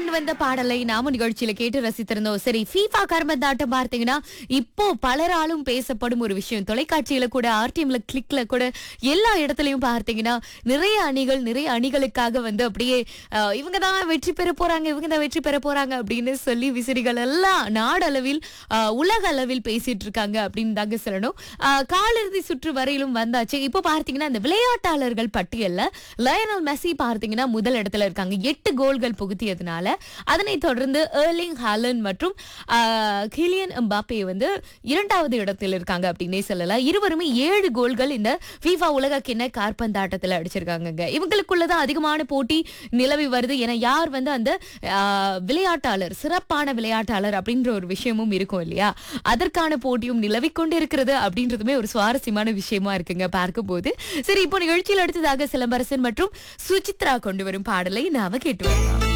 கொண்டு வந்த பாடலை நாம நிகழ்ச்சியில கேட்டு ரசித்திருந்தோம் சரி ஃபீஃபா கர்மந்தாட்டம் பார்த்தீங்கன்னா இப்போ பலராலும் பேசப்படும் ஒரு விஷயம் தொலைக்காட்சியில கூட ஆர்டிஎம்ல கிளிக்ல கூட எல்லா இடத்துலயும் பார்த்தீங்கன்னா நிறைய அணிகள் நிறைய அணிகளுக்காக வந்து அப்படியே அஹ், இவங்க தான் வெற்றி பெற போறாங்க இவங்க தான் வெற்றி பெற போறாங்க அப்படின்னு சொல்லி விசிறிகள் எல்லாம் நாடளவில் அஹ், உலக அளவில் பேசிட்டு இருக்காங்க அப்படின்னு தாங்க சொல்லணும் அஹ், காலிறுதி சுற்று வரையிலும் வந்தாச்சு இப்போ பார்த்தீங்கன்னா இந்த விளையாட்டாளர்கள் பட்டியல்ல லயனல் மெஸ்ஸி பார்த்தீங்கன்னா முதல் இடத்துல இருக்காங்க எட்டு கோல்கள் புகுத்தியதுனால அதனைத் தொடர்ந்து ஏர்லிங் ஹாலன் மற்றும் ஆஹ், கிலியன் எம்பாப்பே வந்து இரண்டாவது இடத்தில் இருக்காங்க அப்படின்னே சொல்லலாம் இருவருமே ஏழு கோல்கள் இந்த FIFA உலக கிண்ண கார்பந்தாட்டத்தில் அடிச்சிருக்காங்கங்க இவங்களுக்குள்ளதான் அதிகமான போட்டி நிலவி வருது ஏன்னா யார் வந்து அந்த ஆஹ், விளையாட்டாளர் சிறப்பான விளையாட்டாளர் அப்படின்ற ஒரு விஷயமும் இருக்கும் இல்லையா அதற்கான போட்டியும் நிலவி கொண்டு இருக்கிறது அப்படின்றதுமே ஒரு சுவாரஸ்யமான விஷயமா இருக்குங்க பார்க்கும்போது சரி இப்போ நிகழ்ச்சியில் அடுத்ததாக சிலம்பரசன் மற்றும் சுசித்ரா கொண்டு வரும் பாடலை நாம கேட்டு வரலாம்